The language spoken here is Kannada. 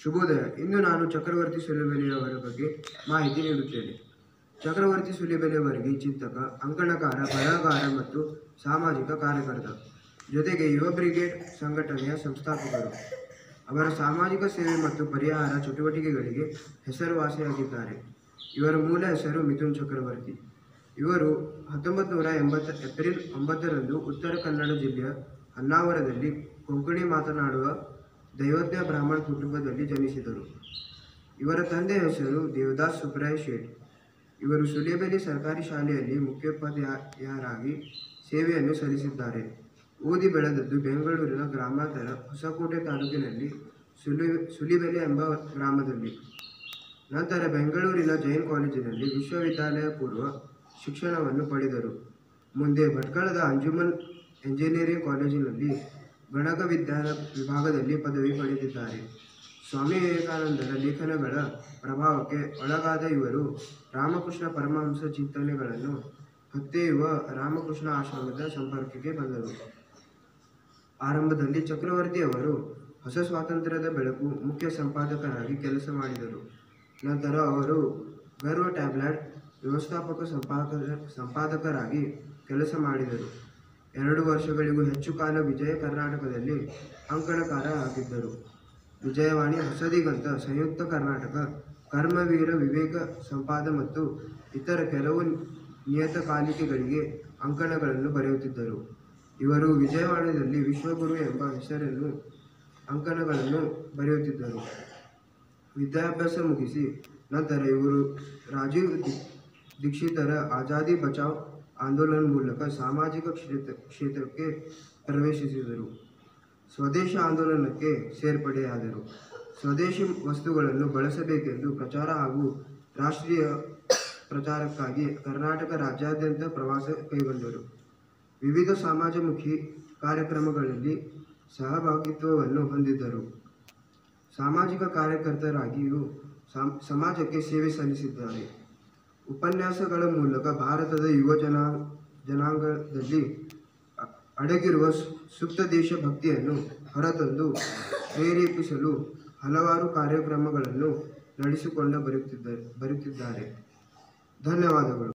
ಶುಭೋದಯ ಇಂದು ನಾನು ಚಕ್ರವರ್ತಿ ಸುಲಿಬೆಲೆಯವರ ಬಗ್ಗೆ ಮಾಹಿತಿ ನೀಡುತ್ತೇನೆ ಚಕ್ರವರ್ತಿ ಸುಲಿಬೆಲೆಯವರಿಗೆ ಚಿಂತಕ ಅಂಕಣಕಾರ ಬರಹಗಾರ ಮತ್ತು ಸಾಮಾಜಿಕ ಕಾರ್ಯಕರ್ತ ಜೊತೆಗೆ ಯುವ ಬ್ರಿಗೇಡ್ ಸಂಘಟನೆಯ ಸಂಸ್ಥಾಪಕರು ಅವರ ಸಾಮಾಜಿಕ ಸೇವೆ ಮತ್ತು ಪರಿಹಾರ ಚಟುವಟಿಕೆಗಳಿಗೆ ಹೆಸರುವಾಸಿಯಾಗಿದ್ದಾರೆ ಇವರ ಮೂಲ ಹೆಸರು ಮಿಥುನ್ ಚಕ್ರವರ್ತಿ ಇವರು ಹತ್ತೊಂಬತ್ತು ನೂರ ಎಂಬತ್ತ ಏಪ್ರಿಲ್ ಒಂಬತ್ತರಂದು ಉತ್ತರ ಕನ್ನಡ ಜಿಲ್ಲೆಯ ಹೊನ್ನಾವರದಲ್ಲಿ ಕೊಂಕಣಿ ಮಾತನಾಡುವ ದೈವಜ್ಞ ಬ್ರಾಹ್ಮಣ ಕುಟುಂಬದಲ್ಲಿ ಜನಿಸಿದರು ಇವರ ತಂದೆ ಹೆಸರು ದೇವದಾಸ್ ಸುಬ್ರಾಯ ಶೇಟ್ ಇವರು ಸುಲೇಬೆಲೆ ಸರ್ಕಾರಿ ಶಾಲೆಯಲ್ಲಿ ಮುಖ್ಯೋಪಾಧ್ಯಾಯರಾಗಿ ಸೇವೆಯನ್ನು ಸಲ್ಲಿಸಿದ್ದಾರೆ ಓದಿ ಬೆಳೆದದ್ದು ಬೆಂಗಳೂರಿನ ಗ್ರಾಮಾಂತರ ಹೊಸಕೋಟೆ ತಾಲೂಕಿನಲ್ಲಿ ಸುಲಿ ಸುಲಿಬೆಲೆ ಎಂಬ ಗ್ರಾಮದಲ್ಲಿ ನಂತರ ಬೆಂಗಳೂರಿನ ಜೈನ್ ಕಾಲೇಜಿನಲ್ಲಿ ವಿಶ್ವವಿದ್ಯಾಲಯ ಪೂರ್ವ ಶಿಕ್ಷಣವನ್ನು ಪಡೆದರು ಮುಂದೆ ಭಟ್ಕಳದ ಅಂಜುಮನ್ ಎಂಜಿನಿಯರಿಂಗ್ ಕಾಲೇಜಿನಲ್ಲಿ ಗಣಕ ವಿಜ್ಞಾನ ವಿಭಾಗದಲ್ಲಿ ಪದವಿ ಪಡೆದಿದ್ದಾರೆ ಸ್ವಾಮಿ ವಿವೇಕಾನಂದರ ಲೇಖನಗಳ ಪ್ರಭಾವಕ್ಕೆ ಒಳಗಾದ ಇವರು ರಾಮಕೃಷ್ಣ ಪರಮಹಂಸ ಚಿಂತನೆಗಳನ್ನು ಹೊತ್ತೆಯುವ ರಾಮಕೃಷ್ಣ ಆಶ್ರಮದ ಸಂಪರ್ಕಕ್ಕೆ ಬಂದರು ಆರಂಭದಲ್ಲಿ ಚಕ್ರವರ್ತಿ ಅವರು ಹೊಸ ಸ್ವಾತಂತ್ರ್ಯದ ಬೆಳಕು ಮುಖ್ಯ ಸಂಪಾದಕರಾಗಿ ಕೆಲಸ ಮಾಡಿದರು ನಂತರ ಅವರು ಗರ್ವ ಟ್ಯಾಬ್ಲೆಟ್ ವ್ಯವಸ್ಥಾಪಕ ಸಂಪಾದಕ ಸಂಪಾದಕರಾಗಿ ಕೆಲಸ ಮಾಡಿದರು ಎರಡು ವರ್ಷಗಳಿಗೂ ಹೆಚ್ಚು ಕಾಲ ವಿಜಯ ಕರ್ನಾಟಕದಲ್ಲಿ ಅಂಕಣಕಾರ ಆಗಿದ್ದರು ವಿಜಯವಾಣಿ ಹೊಸದಿಗಂತ ಸಂಯುಕ್ತ ಕರ್ನಾಟಕ ಕರ್ಮವೀರ ವಿವೇಕ ಸಂಪಾದ ಮತ್ತು ಇತರ ಕೆಲವು ನಿಯತಕಾಲಿಕೆಗಳಿಗೆ ಅಂಕಣಗಳನ್ನು ಬರೆಯುತ್ತಿದ್ದರು ಇವರು ವಿಜಯವಾಡದಲ್ಲಿ ವಿಶ್ವಗುರು ಎಂಬ ಹೆಸರನ್ನು ಅಂಕಣಗಳನ್ನು ಬರೆಯುತ್ತಿದ್ದರು ವಿದ್ಯಾಭ್ಯಾಸ ಮುಗಿಸಿ ನಂತರ ಇವರು ರಾಜೀವ್ ದಿ- ದೀಕ್ಷಿತರ ಆಜಾದಿ ಬಚಾವ್ ಆಂದೋಲನ ಮೂಲಕ ಸಾಮಾಜಿಕ ಕ್ಷೇತ್ರ ಕ್ಷೇತ್ರಕ್ಕೆ ಪ್ರವೇಶಿಸಿದರು ಸ್ವದೇಶ ಆಂದೋಲನಕ್ಕೆ ಸೇರ್ಪಡೆಯಾದರು ಸ್ವದೇಶಿ ವಸ್ತುಗಳನ್ನು ಬಳಸಬೇಕೆಂದು ಪ್ರಚಾರ ಹಾಗೂ ರಾಷ್ಟ್ರೀಯ ಪ್ರಚಾರಕ್ಕಾಗಿ ಕರ್ನಾಟಕ ರಾಜ್ಯಾದ್ಯಂತ ಪ್ರವಾಸ ಕೈಗೊಂಡರು ವಿವಿಧ ಸಮಾಜಮುಖಿ ಕಾರ್ಯಕ್ರಮಗಳಲ್ಲಿ ಸಹಭಾಗಿತ್ವವನ್ನು ಹೊಂದಿದ್ದರು ಸಾಮಾಜಿಕ ಕಾರ್ಯಕರ್ತರಾಗಿಯೂ ಸಮ್- ಸಮಾಜಕ್ಕೆ ಸೇವೆ ಸಲ್ಲಿಸಿದ್ದಾರೆ ಉಪನ್ಯಾಸಗಳ ಮೂಲಕ ಭಾರತದ ಯುವ ಜನಾ ಜನಾಂಗದಲ್ಲಿ ಅ- ಅಡಗಿರುವ ಸು- ಸುಪ್ತ ದೇಶಭಕ್ತಿಯನ್ನು ಹೊರತಂದು ಪ್ರೇರೇಪಿಸಲು ಹಲವಾರು ಕಾರ್ಯಕ್ರಮಗಳನ್ನು ನಡೆಸಿಕೊಂಡು ಬರುತ್ತಿದ್ದ ಬರುತ್ತಿದ್ದಾರೆ ಧನ್ಯವಾದಗಳು